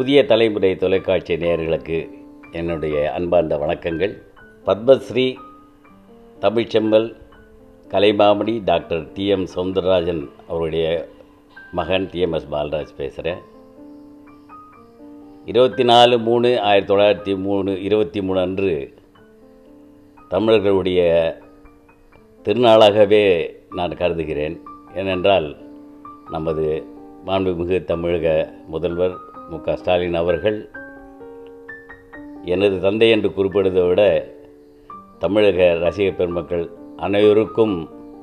புதிய தலைமுறை தொலைக்காட்சி நேயர்களுக்கு என்னுடைய அன்பார்ந்த வணக்கங்கள் Padmashri Tamilchemmal Kalaimamani doctor T M Soundararajan அவருடைய மகன் டிஎம்எஸ் பாலராஜ் பேசுகிறேன் இருபத்தி நாலு மூணு ஆயிரத்தி தொள்ளாயிரத்தி மூணு இருபத்தி மூணு அன்று தமிழர்களுடைய திருநாளாகவே நான் கருதுகிறேன் ஏனென்றால் நமது மாண்புமிகு தமிழக முதல்வர் மு க ஸ்டாலின் அவர்கள் எனது தந்தை என்று குறிப்பிடுவதை விட தமிழக ரசிக பெருமக்கள் அனைவருக்கும்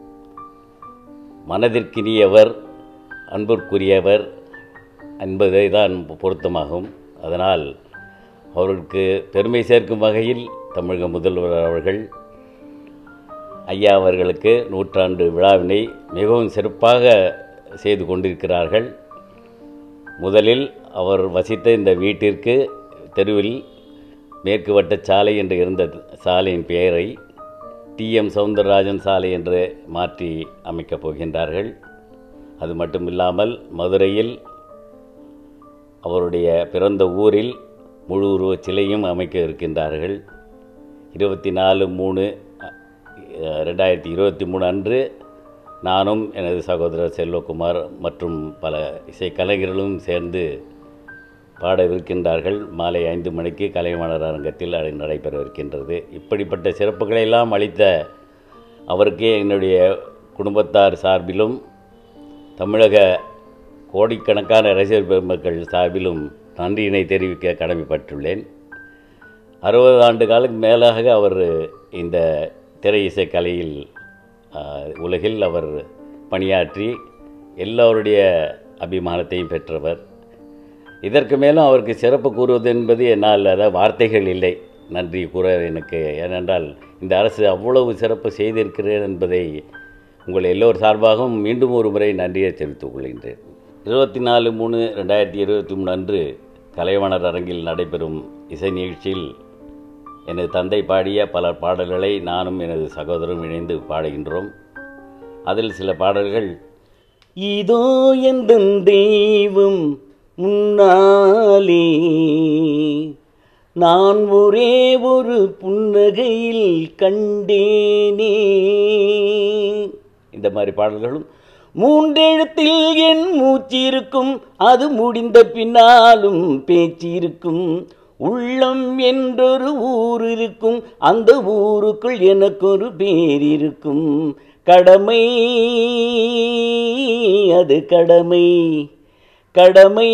மனதிற்கினியவர் அன்பிற்குரியவர் என்பதை தான் பொருத்தமாகும் அதனால் அவருக்கு பெருமை சேர்க்கும் வகையில் தமிழக முதல்வர் அவர்கள் ஐயா அவர்களுக்கு நூற்றாண்டு விழாவினை மிகவும் சிறப்பாக செய்து கொண்டிருக்கிறார்கள் முதலில் அவர் வசித்த இந்த வீட்டிற்கு தெருவில் மேற்கு வட்ட சாலை என்று இருந்த சாலையின் பெயரை டிஎம் சவுந்தரராஜன் சாலை என்று மாற்றி அமைக்கப் போகின்றார்கள் அது மட்டும் இல்லாமல் மதுரையில் அவருடைய பிறந்த ஊரில் முழு உருவச் சிலையும் அமைக்க இருக்கின்றார்கள் இருபத்தி நாலு மூணு ரெண்டாயிரத்தி இருபத்தி மூணு அன்று நானும் எனது சகோதரர் செல்வகுமார் மற்றும் பல இசைக்கலைஞர்களும் சேர்ந்து பாடவிருக்கின்றார்கள் மாலை ஐந்து மணிக்கு கலைவாணர் அரங்கத்தில் அது நடைபெறவிருக்கின்றது இப்படிப்பட்ட சிறப்புகளை எல்லாம் அளித்த அவருக்கு என்னுடைய குடும்பத்தார் சார்பிலும் தமிழக கோடிக்கணக்கான ரசிகர் பெருமக்கள் சார்பிலும் நன்றியினை தெரிவிக்க கடமைப்பட்டுள்ளேன் அறுபது ஆண்டு காலுக்கு மேலாக அவர் இந்த திரை இசை கலையில் உலகில் அவர் பணியாற்றி எல்லோருடைய அபிமானத்தையும் பெற்றவர் இதற்கு மேலும் அவருக்கு சிறப்பு கூறுவது என்பது என்னால் அதாவது வார்த்தைகள் இல்லை நன்றி கூற எனக்கு ஏனென்றால் இந்த அரசு அவ்வளவு சிறப்பு செய்திருக்கிறேன் என்பதை உங்கள் எல்லோர் சார்பாகவும் மீண்டும் ஒரு முறை நன்றியை தெரிவித்துக் கொள்கின்றேன் இருபத்தி நாலு மூணு ரெண்டாயிரத்தி இருபத்தி மூணு அன்று கலைவாணர் அரங்கில் நடைபெறும் இசை நிகழ்ச்சியில் எனது தந்தை பாடிய பல பாடல்களை நானும் எனது சகோதரரும் இணைந்து பாடுகின்றோம் அதில் சில பாடல்கள் இதோ எந்த தெய்வம் முன்னாலே நான் ஒரே ஒரு புன்னகையில் கண்டேனே இந்த மாதிரி பாடல்களும் மூன்றெழுத்தில் என் மூச்சிருக்கும் அது முடிந்த பின்னாலும் பேச்சிருக்கும் உள்ளம் என்றொரு ஊர் இருக்கும் அந்த ஊருக்குள் எனக்கொரு பேர் இருக்கும் கடமை அது கடமை கடமை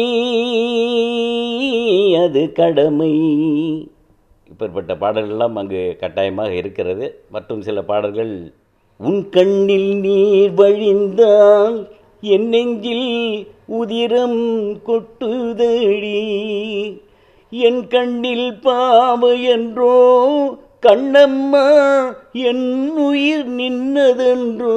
அது கடமை இப்பேற்பட்ட பாடல்கள்லாம் அங்கு கட்டாயமாக இருக்கிறது மற்றும் சில பாடல்கள் உன் கண்ணில் நீர் வழிந்தால் என் நெஞ்சில் உதிரம் கொட்டுதடி என் கண்ணில் பாவ என்றோ கண்ணம்மா என் உயிர் நின்னதென்றோ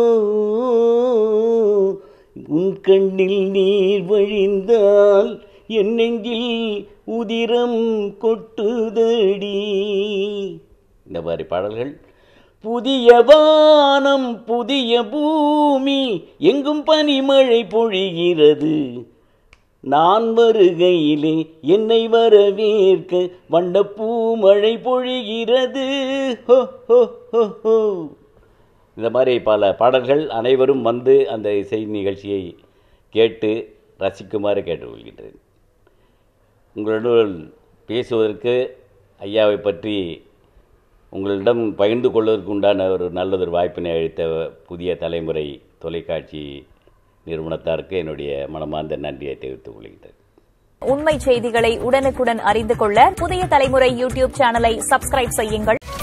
உன் கண்ணில் நீர் வழிந்தால் என் நெஞ்சில் உதிரம் கொட்டுதடி இந்த மாதிரி பாடல்கள் புதிய வானம் புதிய பூமி எங்கும் பனிமழை பொழிகிறது நான் வருகையிலே என்னை வரவேற்க வண்ணப்பூ மழை பொழிகிறது ஹோ ஹோ ஹோ ஹோ இந்த மாதிரி பல பாடல்கள் அனைவரும் வந்து அந்த இசை நிகழ்ச்சியை கேட்டு ரசிக்குமாறு கேட்டுக்கொள்கின்றேன் உங்களுடன் பேசுவதற்கு ஐயாவை பற்றி உங்களிடம் பகிர்ந்து கொள்வதற்கு உண்டான ஒரு நல்லதொரு வாய்ப்பினை அளித்த புதிய தலைமுறை தொலைக்காட்சி நிறுவனத்தாருக்கு என்னுடைய மனமார்ந்த நன்றியை தெரிவித்துக் கொள்கின்றேன் உண்மை செய்திகளை உடனுக்குடன் அறிந்து கொள்ள புதிய தலைமுறை யூடியூப் சேனலை சப்ஸ்கிரைப் செய்யுங்கள்